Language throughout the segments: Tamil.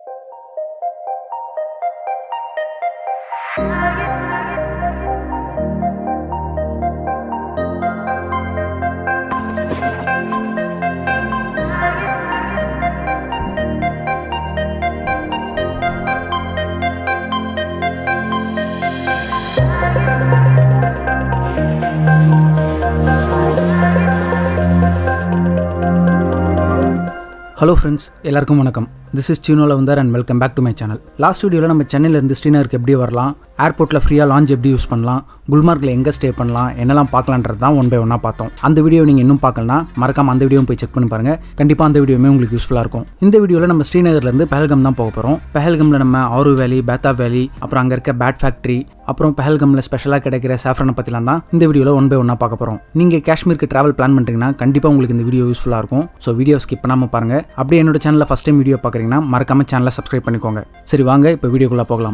ஹலோ ஃப்ரெண்ட்ஸ் எல்லாருக்கும் வணக்கம் திஸ் இஸ் சீனோல வந்தார் and welcome back to my channel last வீடியோவில் நம்ம சென்னையிலேருந்து ஸ்ரீநகருக்கு எப்படி வரலாம் ஏர்போர்ட்டில் ஃப்ரீயாக லான்ச் எப்படி யூஸ் பண்ணலாம் குல்மார்க்கில் எங்கே ஸ்டே பண்ணலாம் என்னெல்லாம் பார்க்கலான்றது தான் ஒன் பை ஒன்னாக பார்த்தோம் அந்த வீடியோ நீங்கள் இன்னும் பார்க்கலனா மறக்காம அந்த வீடியோ போய் செக் பண்ணி பாருங்கள் கண்டிப்பாக அந்த வீடியோமே உங்களுக்கு யூஸ்ஃபுல்லாக இருக்கும் இந்த வீடியோவில் நம்ம ஸ்ரீநகர்லேருந்து பெஹல்கம் தான் போக போகிறோம் பெஹல்கமில் நம்ம ஆரு வேலி பேத்தா வேலி அப்புறம் அங்கே இருக்க பேட் ஃபேக்ட்ரி அப்புறம் பெஹல்கமில் ஸ்பெஷலாக கிடைக்கிற சாஃப்ரனை பற்றிலாம் தான் இந்த வீடியோவில் ஒன் பை ஒன்னாக பார்க்க போகிறோம் நீங்கள் காஷ்மீருக்கு ட்ராவல் பிளான் பண்ணுறீங்கன்னா கண்டிப்பாக உங்களுக்கு இந்த வீடியோ யூஸ்ஃபுல்லாக இருக்கும் ஸோ வீடியோ ஸ்கிப் பண்ணாமல் பாருங்கள் அப்படியே என்னோட சேனலில் ஃபஸ்ட் டைம் வீடியோ பார்க்குறீங்கன்னா மறக்காம சேனலை சப்ஸ்கிரைப் பண்ணிக்கோங்க சரி வாங்க இப்போ வீடியோக்குள்ளே போகலாம்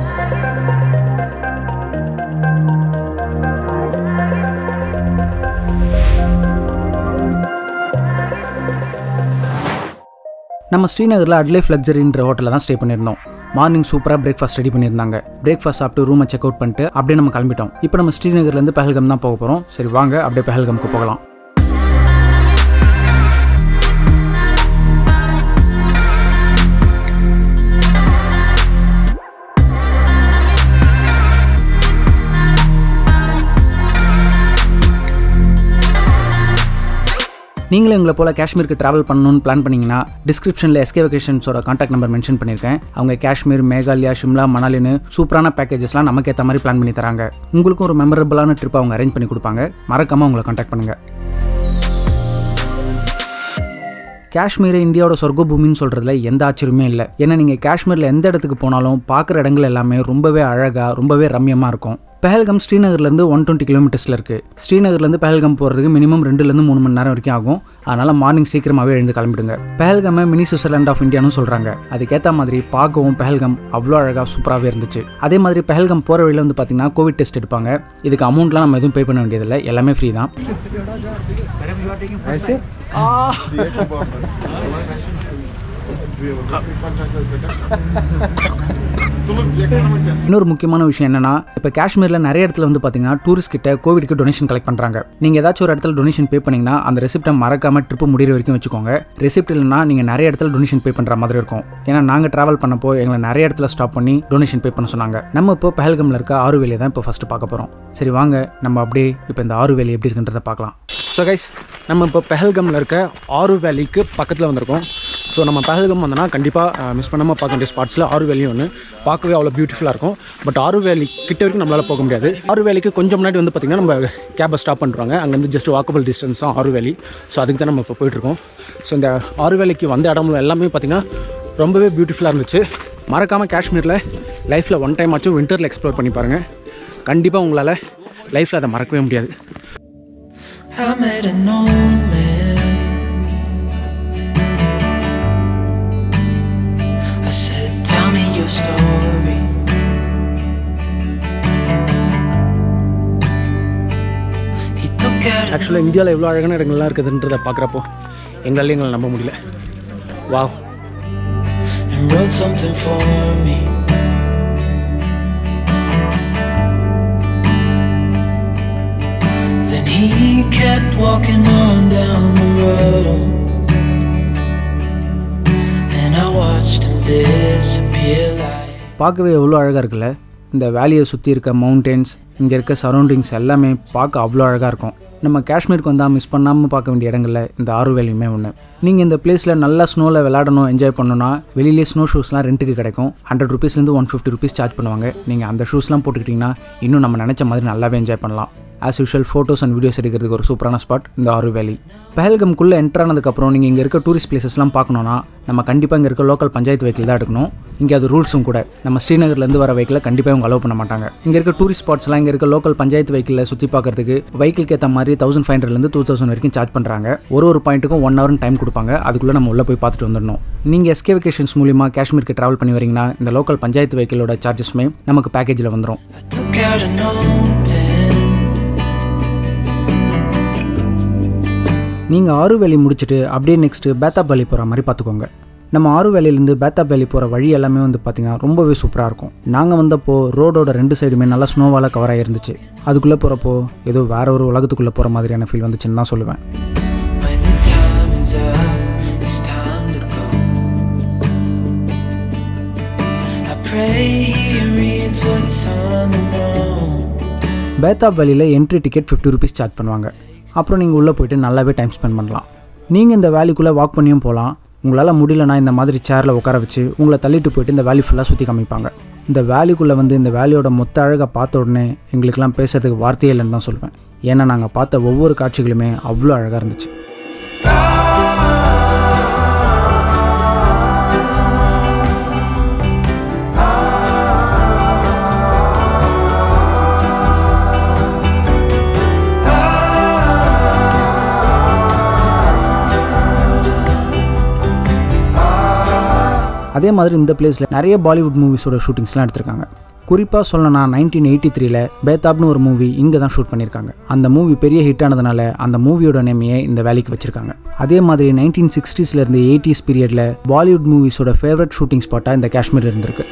நம்ம ஸ்ரீநகரில் அட்லைஃப் லக்ஸரின்ற ஹோட்டலில் தான் ஸ்டே பண்ணியிருந்தோம் மார்னிங் சூப்பராக பிரேக்ஃபாஸ்ட் ரெடி பண்ணியிருந்தாங்க பிரேக்ஃபாஸ்ட் சாப்பிட்டு ரூமை செக் அவுட் பண்ணிட்டு அப்படியே நம்ம கிளம்பிட்டோம் இப்போ நம்ம ஸ்ரீநகர்லேருந்து பெஹல்கம் தான் போக போகிறோம் சரி வாங்க அப்படியே பெஹல்கம்க்கு போகலாம் நீங்களும் எங்களை போல் காஷ்மீருக்கு ட்ராவல் பண்ணணும்னு பிளான் பண்ணீங்கன்னா டிஸ்கிரிப்ஷனில் எஸ்கே வெகேஷன்ஸோட காண்டாக்ட் நம்பர் மென்ஷன் பண்ணியிருக்கேன் அவங்க காஷ்மீர் மேகாலயா ஷிம்லா மணாலின்னு சூப்பரான பேக்கேஜஸ்லாம் நமக்கு ஏற்ற மாதிரி பிளான் பண்ணி தராங்க உங்களுக்கும் ஒரு மெமரபிளான ட்ரிப் அவங்க அரேஞ்ச் பண்ணி கொடுப்பாங்க மறக்காமல் உங்களை காண்டாக்ட் பண்ணுங்கள் காஷ்மீரை இந்தியாவோட சொர்க்க பூமின்னு சொல்கிறதுல எந்த ஆச்சரியமே இல்லை ஏன்னா நீங்கள் காஷ்மீரில் எந்த இடத்துக்கு போனாலும் பார்க்குற இடங்கள் எல்லாமே ரொம்பவே அழகாக ரொம்பவே ரம்யமாக இருக்கும் பெஹல்கம் ஸ்ரீநகர்லேருந்து ஒன் டுவெண்ட்டி கிலோமீட்டர்ஸில் இருக்குது ஸ்ரீநகர்லேருந்து பெஹல்கம் போகிறதுக்கு மினிமம் ரெண்டுலேருந்து மூணு மணி நேரம் வரைக்கும் ஆகும் அதனால் மார்னிங் சீக்கிரமாகவே எழுந்து கிளம்பிடுங்க பெஹல்கமை மினி சுவிட்சர்லாண்ட் ஆஃப் இந்தியான்னு சொல்கிறாங்க அதுக்கேற்ற மாதிரி பார்க்கவும் பெஹல்கம் அவ்வளோ அழகாக சூப்பராகவே இருந்துச்சு அதே மாதிரி பெஹல்கம் போகிற வழியில் வந்து பார்த்தீங்கன்னா கோவிட் டெஸ்ட் எடுப்பாங்க இதுக்கு அமௌண்ட்லாம் நம்ம எதுவும் பே பண்ண வேண்டியதில்லை எல்லாமே ஃப்ரீ தான் இன்னொரு முக்கியமான விஷயம் என்னன்னா இப்போ காஷ்மீரில் நிறைய இடத்துல வந்து பார்த்தீங்கன்னா டூரிஸ்ட் கிட்ட கோவிட்க்கு டொனேஷன் கலெக்ட் பண்ணுறாங்க நீங்கள் ஏதாச்சும் ஒரு இடத்துல டொனேஷன் பே பண்ணீங்கன்னா அந்த ரெசிப்டை மறக்காம ட்ரிப்பு முடிகிற வரைக்கும் வச்சுக்கோங்க ரெசிப்ட் இல்லைனா நீங்கள் நிறைய இடத்துல டொனேஷன் பே பண்ணுற மாதிரி இருக்கும் ஏன்னா நாங்கள் ட்ராவல் பண்ணப்போ எங்களை நிறைய இடத்துல ஸ்டாப் பண்ணி டொனேஷன் பே பண்ண சொன்னாங்க நம்ம இப்போ பஹல்கமில் இருக்க ஆறு வேலையை தான் இப்போ ஃபஸ்ட்டு பார்க்க போகிறோம் சரி வாங்க நம்ம அப்படியே இப்போ இந்த ஆறு வேலி எப்படி இருக்குன்றதை பார்க்கலாம் ஸோ கைஸ் நம்ம இப்போ பெஹல்கமில் இருக்க ஆறு வேலிக்கு பக்கத்தில் வந்திருக்கோம் ஸோ நம்ம பெஹல்கம் வந்தோன்னா கண்டிப்பாக மிஸ் பண்ணாமல் பார்க்க வேண்டிய ஸ்பாட்ஸில் ஆறு வேலியும் ஒன்று பார்க்கவே அவ்வளோ பியூட்டிஃபுல்லாக இருக்கும் பட் ஆறு வேலி கிட்ட வரைக்கும் நம்மளால் போக முடியாது ஆறு வேலிக்கு கொஞ்சம் முன்னாடி வந்து பார்த்திங்கன்னா நம்ம கேபை ஸ்டாப் பண்ணுறாங்க அங்கேருந்து ஜஸ்ட் வாக்கபிள் டிஸ்டன்ஸ் தான் ஆறு வேலி ஸோ அதுக்கு தான் நம்ம இப்போ போயிட்டுருக்கோம் ஸோ இந்த ஆறு வேலிக்கு வந்த இடம்ல எல்லாமே பார்த்திங்கன்னா ரொம்பவே பியூட்டிஃபுல்லாக இருந்துச்சு மறக்காமல் காஷ்மீரில் லைஃப்பில் ஒன் டைம் ஆச்சும் வின்டரில் எக்ஸ்ப்ளோர் பண்ணி பாருங்கள் கண்டிப்பாக உங்களால் லைஃப்பில் அதை மறக்கவே முடியாது I met an old man. I said, Tell me your story. He took out a ஆக்சுவலாக இந்தியாவில் எவ்வளோ அழகான இடங்கள்லாம் இருக்குதுன்றதை பார்க்குறப்போ எங்களால் எங்களை நம்ப முடியல wow and wrote something for me. Then he kept walking on down the road, and I watched him disappear like. பார்க்கவே எவ்வளோ அழகாக இருக்குல்ல இந்த வேலியை சுற்றி இருக்க மவுண்டன்ஸ் இங்கே இருக்க சரௌண்டிங்ஸ் எல்லாமே பார்க்க அவ்வளோ அழகாக இருக்கும் நம்ம காஷ்மீருக்கு வந்தால் மிஸ் பண்ணாமல் பார்க்க வேண்டிய இடங்கள்ல இந்த ஆறு வேலையுமே ஒன்று நீங்கள் இந்த பிளேஸில் நல்லா ஸ்னோவில் விளையாடணும் என்ஜாய் பண்ணணும்னா வெளியிலே ஸ்னோ ஷூஸ்லாம் ரெண்ட்டுக்கு கிடைக்கும் ஹண்ட்ரட் ருபீஸ்லேருந்து ஒன் ஃபிஃப்டி ருபீஸ் சார்ஜ் பண்ணுவாங்க நீங்கள் அந்த ஷூஸ்லாம் போட்டுக்கிட்டிங்கன்னா இன்னும் நம்ம நினச்ச மாதிரி நல்லாவே என்ஜாய் பண்ணலாம் as usual photos and videos எடுக்கிறதுக்கு ஒரு சூப்பரான ஸ்பாட் இந்த ஆறு வேலி பெஹல்கம்குள்ளே என்டர் ஆனதுக்கப்புறம் நீங்கள் இங்கே இருக்க டூரிஸ்ட் பிளேசஸ்லாம் பார்க்கணுன்னா நம்ம கண்டிப்பாக இங்கே இருக்க லோக்கல் பஞ்சாயத்து வெஹிக்கிள் தான் எடுக்கணும் இங்கே அது ரூல்ஸும் கூட நம்ம ஸ்ரீநகர்லேருந்து வர வெஹிக்கிளை கண்டிப்பாக இவங்க அலோவ் பண்ண மாட்டாங்க இங்கே இருக்க டூரிஸ்ட் ஸ்பாட்ஸ்லாம் இங்கே இருக்க லோக்கல் பஞ்சாயத்து வெஹிக்கிளில் சுற்றி பார்க்கறதுக்கு வெஹிக்கிளுக்கு ஏற்ற மாதிரி தௌசண்ட் ஃபைவ் ஹண்ட்ரட்லேருந்து டூ தௌசண்ட் வரைக்கும் சார்ஜ் பண்ணுறாங்க ஒரு ஒரு பாயிண்ட்டுக்கும் ஒன் ஹவர் டைம் கொடுப்பாங்க அதுக்குள்ளே நம்ம உள்ளே போய் பார்த்துட்டு வந்துடணும் நீங்கள் எஸ்கே வெகேஷன்ஸ் மூலிமா காஷ்மீருக்கு ட்ராவல் பண்ணி வரீங்கன்னா இந்த லோக்கல் பஞ்சாயத்து வெஹிக்கிளோட சார்ஜஸ்மே நமக்கு பேக்கேஜில் வந்துடும் I took out an old pen. நீங்கள் ஆறு வேலி முடிச்சுட்டு அப்படியே நெக்ஸ்ட்டு பேத்தாப் வேலி போகிற மாதிரி பார்த்துக்கோங்க நம்ம ஆறு வேலையிலேருந்து பேத்தாப் வேலி போகிற வழி எல்லாமே வந்து பார்த்திங்கன்னா ரொம்பவே சூப்பராக இருக்கும் நாங்கள் வந்தப்போ ரோடோட ரெண்டு சைடுமே நல்லா ஸ்னோவால் கவர் ஆகிருந்துச்சு அதுக்குள்ளே போகிறப்போ ஏதோ வேற ஒரு உலகத்துக்குள்ளே போகிற மாதிரியான ஃபீல் வந்துச்சுன்னு தான் சொல்லுவேன் When the time is up, it's time to go. I pray he reads what's on the note. Betaab வேலியில் entry ticket fifty rupees charge பண்ணுவாங்க அப்புறம் நீங்கள் உள்ளே போயிட்டு நல்லாவே டைம் ஸ்பெண்ட் பண்ணலாம் நீங்கள் இந்த வேலிக்குள்ளே வாக் பண்ணியும் போகலாம் உங்களால் முடியலனா இந்த மாதிரி சேரில் உட்கார வச்சு உங்களை தள்ளிட்டு போயிட்டு இந்த வேலி ஃபுல்லாக சுற்றி காமிப்பாங்க இந்த வேலிக்குள்ளே வந்து இந்த வேலியோட மொத்த அழகை பார்த்த உடனே எங்களுக்கெல்லாம் பேசுறதுக்கு வார்த்தையே இல்லைன்னு தான் சொல்லுவேன் ஏன்னா நாங்கள் பார்த்த ஒவ்வொரு காட்சிகளுமே அவ்வளோ அழகாக இருந்துச்சு அதே மாதிரி இந்த பிளேஸில் நிறைய பாலிவுட் மூவிஸோட ஷூட்டிங்ஸ்லாம் எடுத்திருக்காங்க குறிப்பாக சொல்லணும்னா நைன்டீன் எயிட்டி த்ரீல பேத்தாப்னு ஒரு மூவி இங்கே தான் ஷூட் பண்ணியிருக்காங்க அந்த மூவி பெரிய ஹிட் ஆனதுனால அந்த மூவியோட நேமையை இந்த வேலைக்கு வச்சிருக்காங்க அதே மாதிரி நைன்டீன் சிக்ஸ்டீஸ்லேருந்து எயிட்டிஸ் பீரியடில் பாலிவுட் மூவிஸோட ஃபேவரட் ஷூட்டிங் ஸ்பாட்டாக இந்த காஷ்மீர் இருந்திருக்கு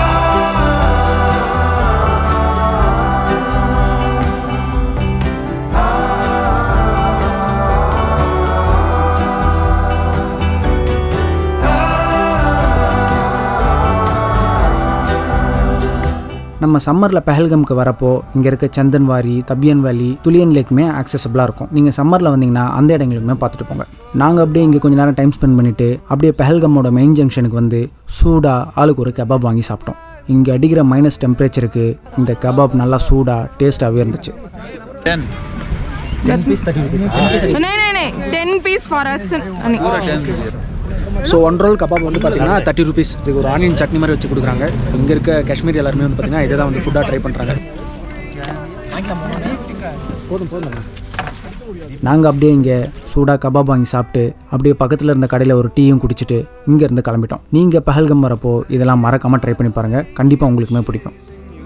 நம்ம சம்மரில் பெஹல்கம்க்கு வரப்போ இங்கே இருக்க சந்தன்வாரி தபியன் வேலி துலியன் லேக்குமே ஆக்சசபிளாக இருக்கும் நீங்கள் சம்மரில் வந்தீங்கன்னா அந்த இடங்களுமே பார்த்துட்டு போங்க நாங்கள் அப்படியே இங்கே கொஞ்ச நேரம் டைம் ஸ்பெண்ட் பண்ணிவிட்டு அப்படியே பெஹல்கமோட மெயின் ஜங்ஷனுக்கு வந்து சூடாக ஆளுக்கு ஒரு கபாப் வாங்கி சாப்பிட்டோம் இங்கே அடிக்கிற மைனஸ் டெம்பரேச்சருக்கு இந்த கபாப் நல்லா சூடாக டேஸ்ட்டாகவே இருந்துச்சு नहीं नहीं नहीं ten piece for us so one roll கபாப் வந்து பார்த்தீங்கன்னா தேர்ட்டி ருபீஸ் இதுக்கு ஒரு ஆனியன் சட்னி மாதிரி வச்சு கொடுக்குறாங்க இங்கே இருக்க காஷ்மீர் எல்லாருமே வந்து பார்த்தீங்கன்னா இதை தான் வந்து ஃபுட்டாக ட்ரை பண்ணுறாங்க போதும் போதும் நாங்கள் அப்படியே இங்கே சூடாக கபாப் வாங்கி சாப்பிட்டு அப்படியே பக்கத்தில் இருந்த கடையில் ஒரு டீயும் குடிச்சிட்டு இங்கேருந்து கிளம்பிட்டோம் நீங்கள் பஹல்கம் வரப்போ இதெல்லாம் மறக்காமல் ட்ரை பண்ணி பாருங்கள் கண்டிப்பாக உங்களுக்குமே பிடிக்கும்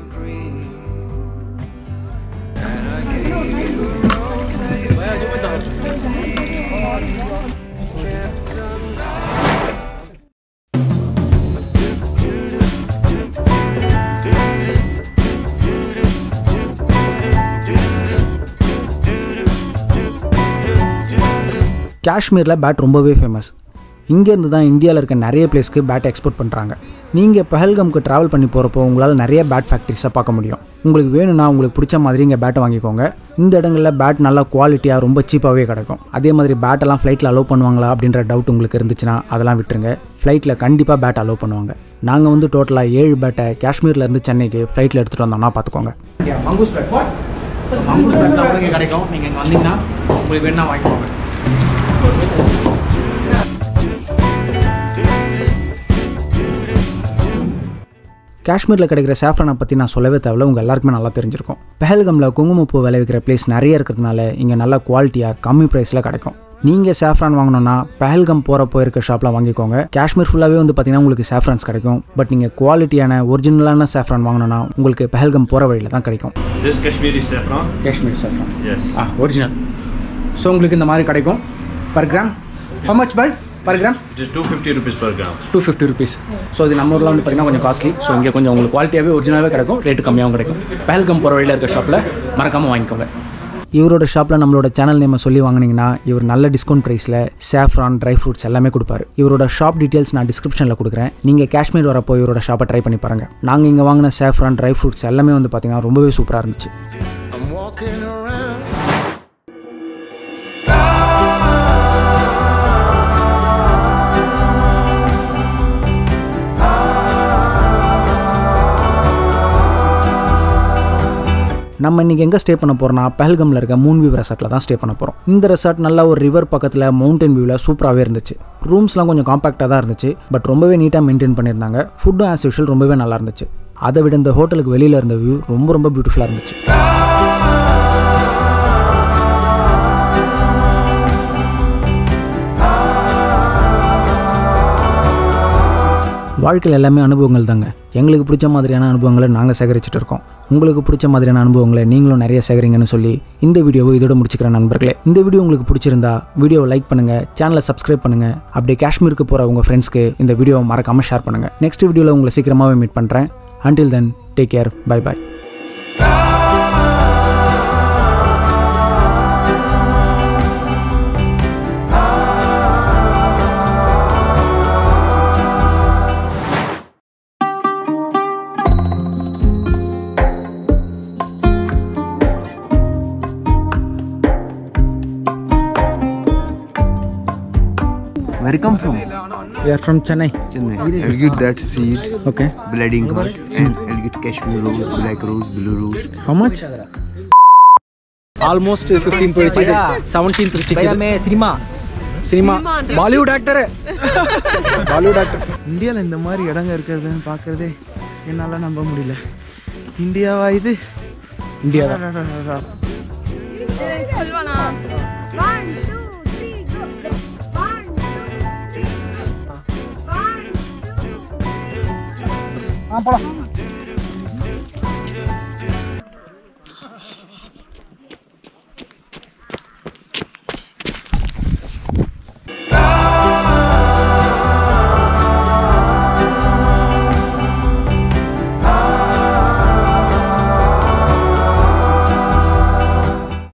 காஷ்மீரில் பேட் ரொம்பவே ஃபேமஸ் இங்கேருந்து தான் இந்தியாவில் இருக்க நிறைய பிளேஸ்க்கு பேட் எக்ஸ்போர்ட் பண்ணுறாங்க நீங்கள் பஹல்கம்க்கு ட்ராவல் பண்ணி போகிறப்போ உங்களால் நிறைய பேட் ஃபேக்ட்ரிஸை பார்க்க முடியும் உங்களுக்கு வேணும்னா உங்களுக்கு பிடிச்ச மாதிரி இங்கே பேட்டை வாங்கிக்கோங்க இந்த இடங்களில் பேட் நல்லா குவாலிட்டியாக ரொம்ப சீப்பாகவே கிடைக்கும் அதே மாதிரி பேட்டெல்லாம் ஃப்ளைட்டில் அலோவ் பண்ணுவாங்களா அப்படின்ற டவுட் உங்களுக்கு இருந்துச்சுன்னா அதெல்லாம் விட்டுருங்க ஃப்ளைட்டில் கண்டிப்பாக பேட் அலோவ் பண்ணுவாங்க நாங்கள் வந்து டோட்டலாக ஏழு பேட்டை காஷ்மீர்லேருந்து சென்னைக்கு ஃப்ளைட்டில் எடுத்துகிட்டு வந்தோம்னா பார்த்துக்கோங்க மங்கூஸ் பேட் மங்கூஸ் பேட்டில் இங்கே கிடைக்கும் நீங்கள் இங்கே வந்தீங்கன்னா உங்களுக்கு வேணா வாங்கிக்கோங்க காஷ்மீரில் கிடைக்கிற சாஃப்ரானை பற்றி நான் சொல்லவே தேவையில்ல உங்கள் எல்லாருக்குமே நல்லா தெரிஞ்சிருக்கும் பெஹல்கமில் குங்குமப்பூ விளைவிக்கிற பிளேஸ் நிறைய இருக்கிறதுனால இங்கே நல்ல குவாலிட்டியாக கம்மி ப்ரைஸில் கிடைக்கும் நீங்கள் சாஃப்ரான் வாங்கணும்னா பெஹல்கம் போகிறப்போ இருக்க ஷாப்பில் வாங்கிக்கோங்க காஷ்மீர் ஃபுல்லாகவே வந்து பார்த்தீங்கன்னா உங்களுக்கு சாஃப்ரான்ஸ் கிடைக்கும் பட் நீங்கள் குவாலிட்டியான ஒரிஜினலான சாஃப்ரான் வாங்கணும்னா உங்களுக்கு பெஹல்கம் போகிற வழியில் தான் கிடைக்கும் This Kashmiri saffron? Kashmir saffron Yes. ஆ ஒரிஜினல் ஸோ உங்களுக்கு இந்த மாதிரி கிடைக்கும் per gram how much by per gram Just 250 rupees per gram. Two fifty rupees so இது நம்ம ஊரில் வந்து பார்த்தீங்கன்னா கொஞ்சம் காஸ்ட்லி ஸோ இங்கே கொஞ்சம் உங்களுக்கு குவாலிட்டியாகவே ஒரிஜினலாகவே கிடைக்கும் ரேட்டு கம்மியாகவும் கிடைக்கும் பேல்கம் போகிற வழியில் இருக்க ஷாப்பில் மறக்காமல் வாங்கிக்கோங்க இவரோட ஷாப்பில் நம்மளோட சேனல் நேமை சொல்லி வாங்குனீங்கன்னா இவர் நல்ல டிஸ்கவுண்ட் ப்ரைஸில் சாஃப்ரான் ட்ரை ஃப்ரூட்ஸ் எல்லாமே கொடுப்பாரு இவரோட ஷாப் டீட்டெயில்ஸ் நான் டிஸ்கிரிப்ஷனில் கொடுக்குறேன் நீங்கள் காஷ்மீர் வரப்போ இவரோட ஷாப்பை ட்ரை பண்ணி பாருங்கள் நாங்கள் இங்கே வாங்கின சாஃப்ரான் ட்ரை ஃப்ரூட்ஸ் எல்லாமே வந்து பார்த்தீங்கன்னா ரொம்பவே சூப்பராக இருந்துச்சு I'm walking around. நம்ம இன்றைக்கி எங்கே ஸ்டே பண்ண போகிறோம்னா பெஹல்கமில் இருக்க மூன் வியூ ரெசார்ட்டில் தான் ஸ்டே பண்ண போகிறோம் இந்த ரெசார்ட் நல்லா ஒரு ரிவர் பக்கத்தில் மவுண்டன் வியூவில் சூப்பராகவே இருந்துச்சு ரூம்ஸ்லாம் கொஞ்சம் காம்பாக்டாக தான் இருந்துச்சு பட் ரொம்பவே நீட்டாக மெயின்டைன் பண்ணியிருந்தாங்க ஃபுட்டும் ஆஸ் யூஷுவல் ரொம்பவே நல்லா இருந்துச்சு அதை விட இந்த ஹோட்டலுக்கு வெளியில் இருந்த வியூ ரொம்ப ரொம்ப பியூட்டிஃபுல்லாக இருந்துச்சு வாழ்க்கையில் எல்லாமே அனுபவங்கள் தாங்க எங்களுக்கு பிடிச்ச மாதிரியான அனுபவங்களை நாங்கள் சேகரிச்சுட்டு இருக்கோம் உங்களுக்கு பிடிச்ச மாதிரியான அனுபவங்களை நீங்களும் நிறைய சேகரிங்கன்னு சொல்லி இந்த வீடியோவை இதோட முடிச்சுக்கிறேன் நண்பர்களே இந்த வீடியோ உங்களுக்கு பிடிச்சிருந்தா வீடியோவை லைக் பண்ணுங்க சேனலை சப்ஸ்கிரைப் பண்ணுங்க அப்படியே காஷ்மீருக்கு போகிற உங்கள் ஃப்ரெண்ட்ஸ்க்கு இந்த வீடியோவை மறக்காம ஷேர் பண்ணுங்க நெக்ஸ்ட் வீடியோவில் உங்களை சீக்கிரமாகவே மீட் பண்ணுறேன் until then take care bye bye Where you come from? We are from Chennai. Chennai. I'll get that seed, Okay. bleeding heart, and I'll get Kashmir rose, black rose, blue rose. How much? Almost fifteen போயிடுச்சு seventeenth stick cinema cinema Bollywood actor Bollywood actor இந்தியாவில் இந்த மாதிரி இடங்க இருக்கிறதுன்னு பார்க்கறதே என்னால் நம்ப முடியல இந்தியாவா இது India One, two, three, go. One, two, three. One, two.